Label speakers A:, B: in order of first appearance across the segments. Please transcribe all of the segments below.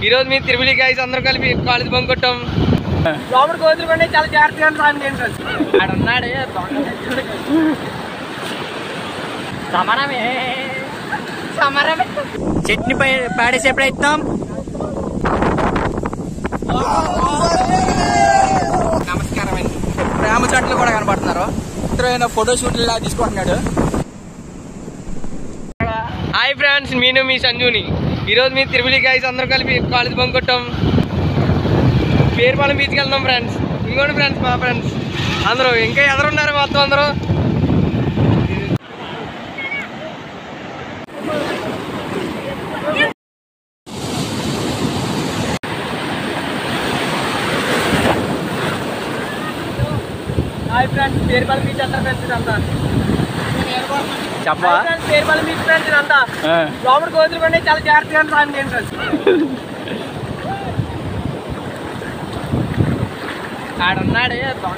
A: ఈరోజు మీ తిరుమలి గైస్ అందరూ కలిపి కాలేజ్ బంక్ కొట్టాం
B: లోపల కోతులుకుంటే చాలా జాగ్రత్తగా సాయం చేయండి
A: ఆడ ఉన్నాడే
B: సమరమే సమరమే
A: చట్నీ పై పాడేసే ప్రయత్నం నమస్కారం అండి ప్రేమ చెట్లు కూడా కనబడుతున్నారు ఇతరైన ఫోటో షూట్ ఇలా తీసుకుంటున్నాడు హాయ్ ఫ్రెండ్స్ నేను మీ సంజుని ఈరోజు మీ తిరుమలి గైస్ అందరూ కలిపి కాలేజ్ బంక్ కొట్టాం పేరుపాలెం బీచ్కి వెళ్దాం ఫ్రెండ్స్ ఇంకోటి ఫ్రెండ్స్ మా ఫ్రెండ్స్ అందరూ ఇంకా ఎదురున్నారు మొత్తం అందరూ
B: హాయ్ ఫ్రెండ్స్ పేరుపాలెం బీచ్ అంతా ఫ్రెండ్స్ ఇదంతా
A: చెప్పవా
B: hi friends Perupalem beach friends ఇదంతా లోపల కోతులుకుంటే చాలా జాగ్రత్తగా సాయం చేయండి ఫ్రెండ్స్
A: ఆడ ఉన్నాడే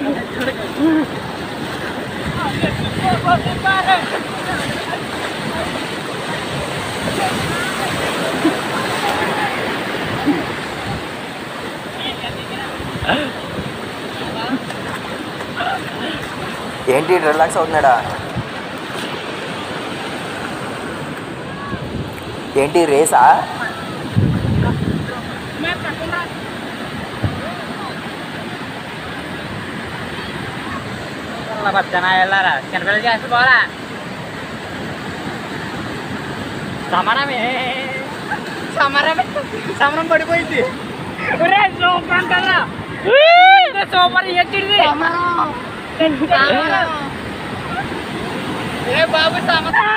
C: ఏంటి రిలాక్స్ అవుతున్నాడా ఏంటి రేసా
B: పచ్చన వెళ్ళారా చిన్నపిల్లలు చేస్తే పోరా సమరమే సమరమే సమరం పడిపోయింది ఒరే సూపర్ అంటారా సూపర్ ఎక్కింది ఏ బాబు సమరం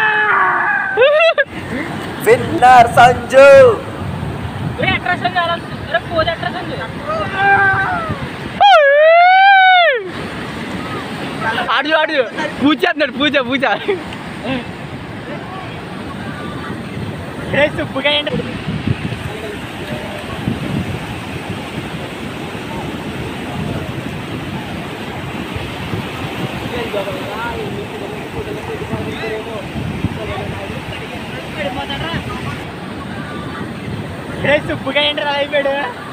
C: విన్నర్ సంజు
B: అట్రాక్షన్ చాలా పోజ్ అట్రాక్షన్
A: ఆడు ఆడు పూజ చేస్తున్నాడు పూజ పూజ
B: సుబ్బుగా ఏంటి సుబ్బుగా ఏంటి రా అయిపోయాడు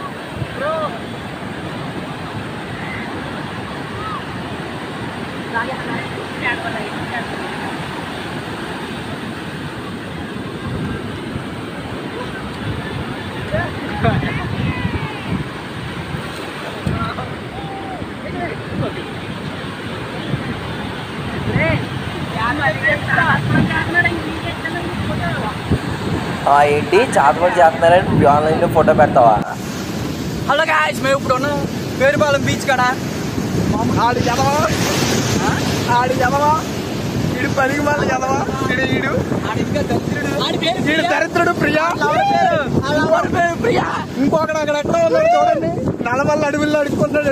C: ఆ, ఏంటి చాతపడి చేస్తున్నారని ఆన్లైన్లో ఫోటో పెడతావా
A: హలో గాయస్ మేము ఇప్పుడు ఉన్నాం పేరుపాలెం బీచ్ కాడ ఆడు చదవా ఆడు చదవా ఇడు పనికి మళ్ళీ చదవా ఇడు ఈడు ఈడు దరిద్రుడు ప్రియా ఇంకోటి పేరు ప్రియా ఇంకొకడు అక్కడ ఎక్కడ ఉన్నాడు చూడండి నలమల్ల అడవిలో అడుక్కుంటాడు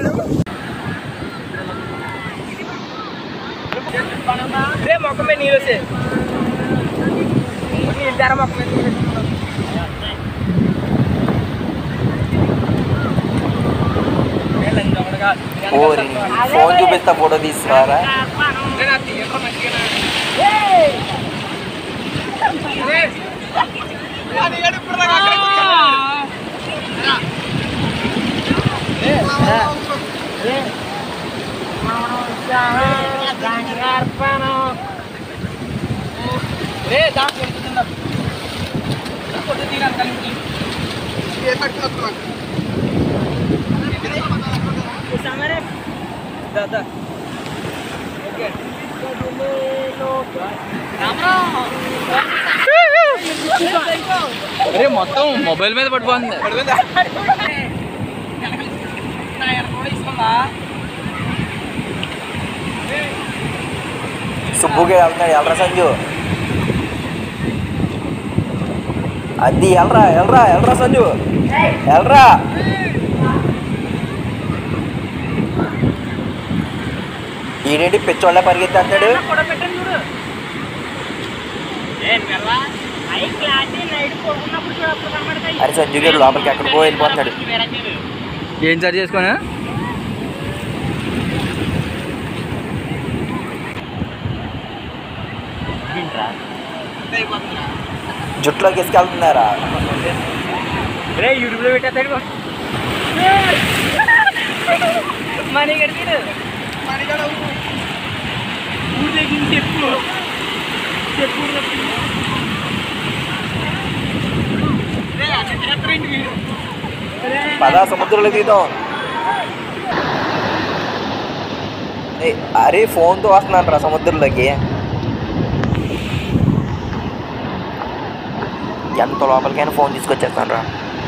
A: రే మొక్క మీద నీళ్ళు వచ్చే నీళ్ళు తెర మొక్క మీద నీళ్ళు
C: ఓరి ఫోన్ చూపిస్తా ఫోటో తీసుకురారా
A: అరే మొత్తం మొబైల్ మీద పడిపోతుంది
C: సుబ్బుగా వెళ్తున్నాడు ఎల్రా సంజు అది ఎల్రా ఎల్రా ఎల్రా సంజు ఎల్రా ఈడేంటి పిచ్చోళ్ళ పరిగెత్తేస్తాడు అరే సంజు గారు లోపలికి ఎక్కడికో వెళ్ళిపోతున్నాడు
A: ఏం సరి చేసుకోనా
C: జుట్టులోకి ఇసుకెళ్తున్నారా
A: రే యూట్యూబ్లో పెట్టేస్తాడు మనీ కడిగాడు చెప్పు చెప్పు
C: పద సముద్రంలో దిగుదాం ఏయ్, అరే ఫోన్తో వస్తున్నాను రా సముద్రంలోకి ఎంత లోపలికైనా ఫోన్ తీసుకొచ్చేస్తాను రా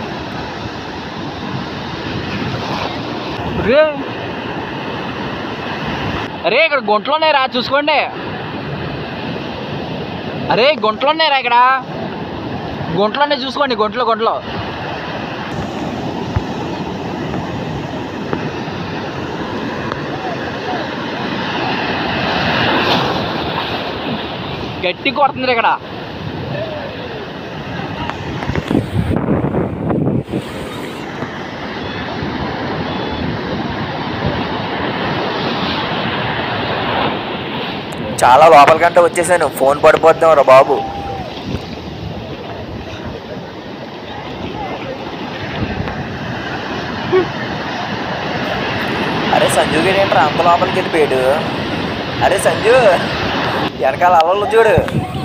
A: రే అరే ఇక్కడ గుంటలోనే రా చూసుకోండి అరే గుంటలోనే రా ఇక్కడ గుంటలోనే చూసుకోండి గుంటలో గుంటలో గట్టి కొడుతుంది ఇక్కడ
C: చాలా లోపలికంటే వచ్చేసాను ఫోన్ పడిపోద్దాం రా బాబు అరే సంజు గడి ఏంట్రా అంత లోపలికి వెళ్ళిపోయాడు అరే సంజు వెనకాల అలలు చూడు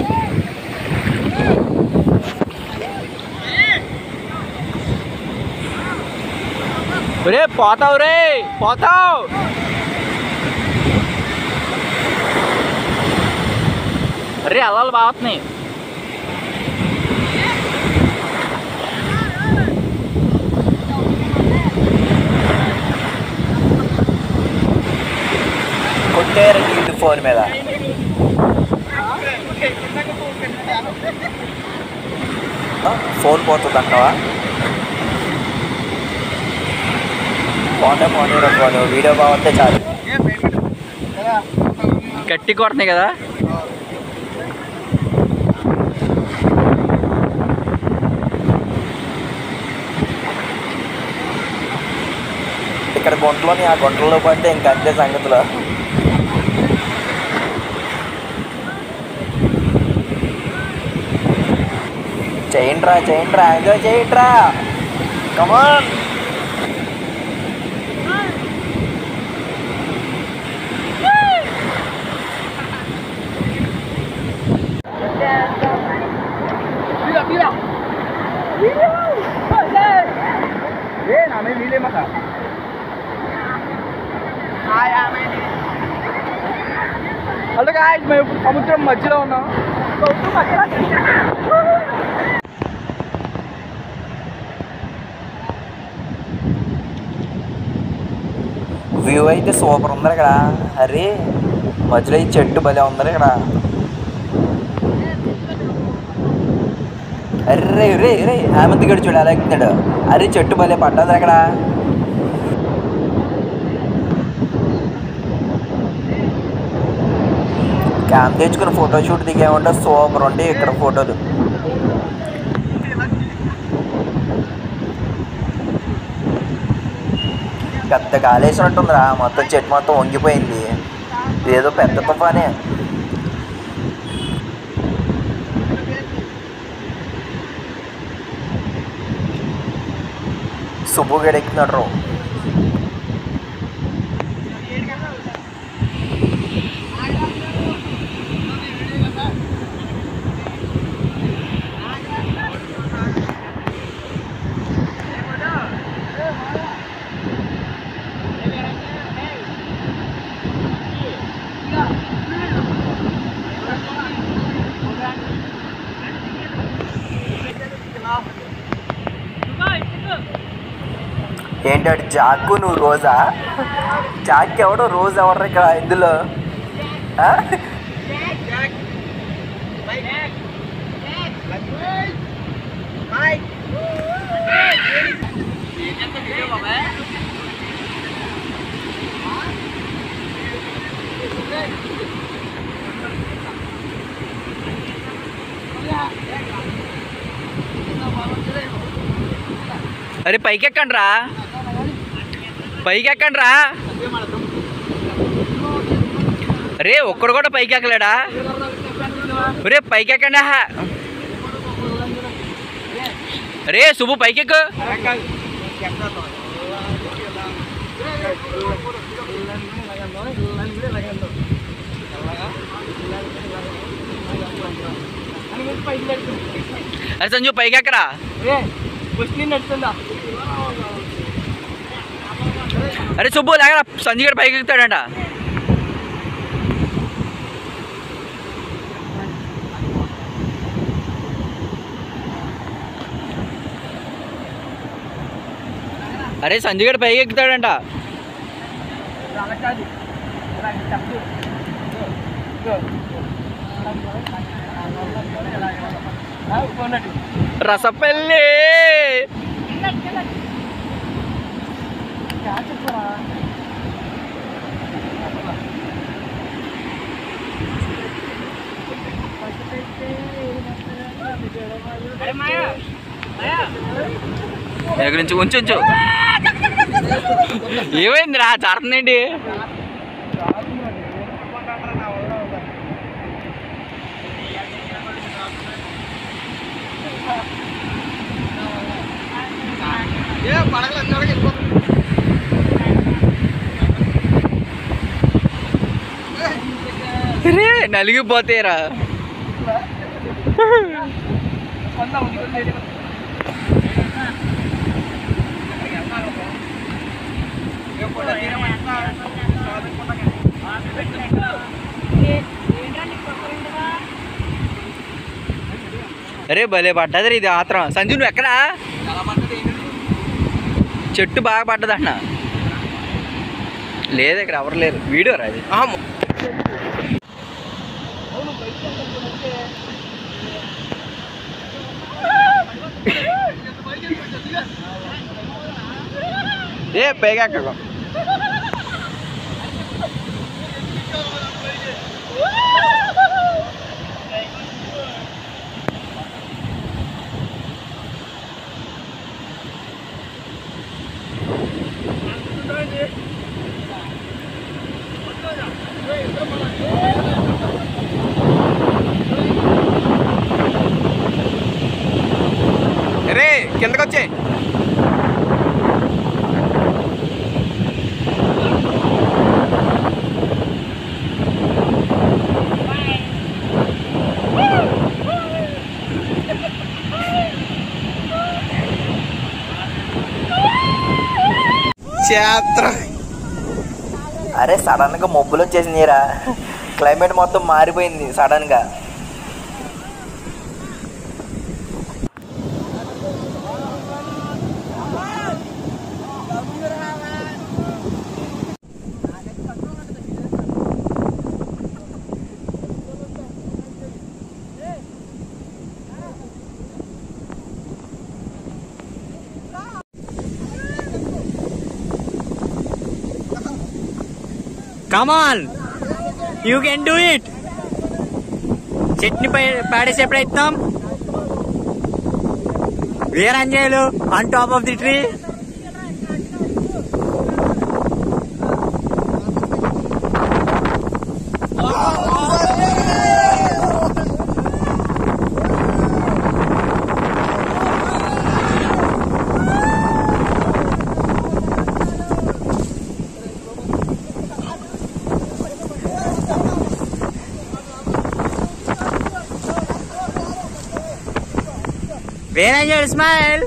A: రే పోతావు రే పోతావు రే అల్లాలు బాగుతున్నాయి
C: కొట్టారు నీళ్ళు ఫోన్ మీద ఆ, ఫోన్ పోతుంది అంటావా పోతే పోనీ ఫోన్ వీడియో బాగుంటే చాలు
A: గట్టి కొడుతున్నాయి కదా
C: ఇక్కడ గుంటలోని ఆ గుంటల్లో పడితే ఇంక అంతే సంగతులు చేయండిరా చేయండిరా ఎంజాయ్ చేయండిరా కమాన్
A: హలో గాయస్ మేము ఇప్పుడు సముద్రం మధ్యలో ఉన్నాం
C: వ్యూ అయితే సూపర్ ఉంది ఇక్కడ అరే మధ్యలో ఈ చెట్టు భలే ఉంది ఇక్కడ అర్రే రే రే హేమంత్ గడు చూడు ఎలా ఎక్కుతున్నాడు అరే చెట్టు భలే పడ్డది అక్కడ క్యామ్ తెచ్చుకుని ఫోటో షూట్ దిగామంటే సూపర్ ఉంటే ఇక్కడ ఫోటోలు పెద్ద గాలేసినట్టుందిరా మొత్తం చెట్టు మొత్తం వంగిపోయింది ఏదో పెద్ద తుఫానే సుబ్బుగడు ఎక్కుతున్నాడు రో ఏంటాడు జాక్కు నువ్వు రోజా జాక్ ఎవడో రోజు ఎవరు ఇక్కడ ఇందులో ఆ?
A: అరే పైకి ఎక్కండి రా పైకి ఎక్కండి రా రే ఒక్కడు కూడా పైకి ఎక్కలేడా రే పైకి ఎక్కండి ఆహా. రే సుబ్బు పైకెక్కు అరే సంజు పైకెక్కరా
B: నడుస్తుందా
A: అరే సుబ్బు లేకరా సంజయ్ గారు పైకి ఎక్కుతాడంట అరే సంజయ్ గారు పైకి ఎక్కుతాడంట
B: అలా కాదు ఇలా చెప్పు ఇదిగో. ఆ, ఉన్నట్టు.
A: రసపల్లి
B: చెప్పరా
A: దగ్గర నుంచి ఉంచు ఉంచు ఏమైందిరా జారుతుందేంటి రే నలిగిపోతేరా అరే భలే పడ్డది ఇది ఆత్రం సంజు నువ్వు ఎక్కడా చెట్టు బాగా పడ్డదన్న లేదు ఇక్కడ ఎవరు లేరు వీడియో రా ఇది ఏ పైగా ఎక్కకు రే కిందకి వచ్చే చేత్ర
C: అరే సడన్ గా మబ్బులు వచ్చేసిందిరా క్లైమేట్ మొత్తం మారిపోయింది సడన్ గా
A: come on you can do it chutney పై పాడేసే ప్రయత్నం Veeranjaneyulu on top of the tree Veeranjaneyulu smile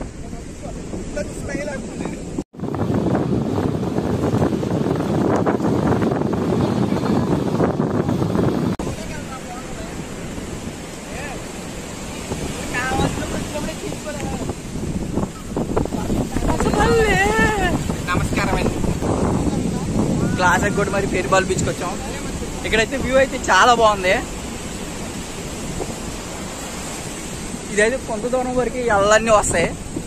B: నమస్కారం అండి
A: క్లాస్ కూడా మరి పేరుబాల్ బీచ్కి వచ్చాం ఇక్కడైతే వ్యూ అయితే చాలా బాగుంది ఇదైతే కొంత దూరం వరకు ఎల్లన్నీ వస్తాయి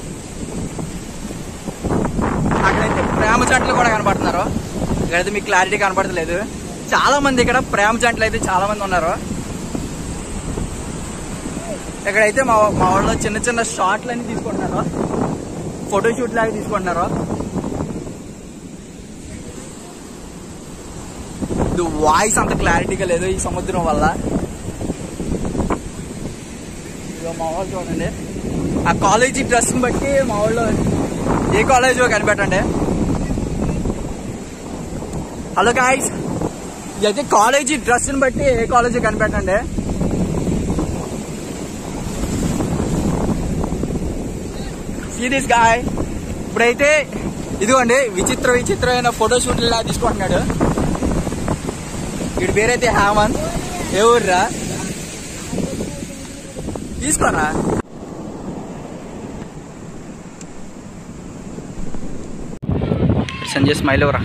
A: అక్కడైతే ప్రేమ జంటలు కూడా కనపడుతున్నారు ఇక్కడైతే మీకు క్లారిటీ కనపడతలేదు చాలా మంది ఇక్కడ ప్రేమ జంటలు అయితే చాలా మంది ఉన్నారు ఇక్కడైతే మా మా వాళ్ళు చిన్న చిన్న షాట్లు అన్ని తీసుకుంటున్నారు ఫోటో షూట్ లాగా తీసుకుంటున్నారు ఇది వాయిస్ అంత క్లారిటీగా లేదు ఈ సముద్రం వల్ల ఇదిగో మా వాళ్ళు చూడండి ఆ కాలేజీ డ్రెస్ని బట్టి మా వాళ్ళు ఏ కాలేజో కనిపెట్టండి హలో గాయస్ ఇదైతే కాలేజీ డ్రెస్ని బట్టి ఏ కాలేజీ కనిపెట్టండి సీ దిస్ గాయ్ ఇప్పుడైతే ఇదిగోండి విచిత్ర విచిత్రమైన ఫోటోషూట్లు ఇలా తీసుకుంటున్నాడు వీడి పేరైతే హేమంత్ ఏ ఊర్రా తీసుకోరా సంజయ్ స్మైల్ ఎవరా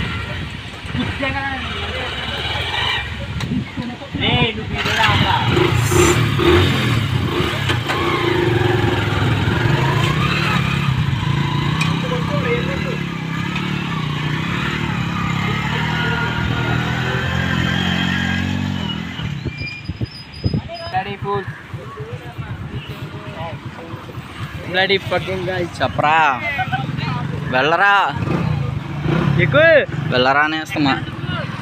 A: బ్లడీ ఫకింగ్ గాయ్ చెప్పరా వెళ్ళరా ఎక్కువ వెళ్ళరా అనేస్తామా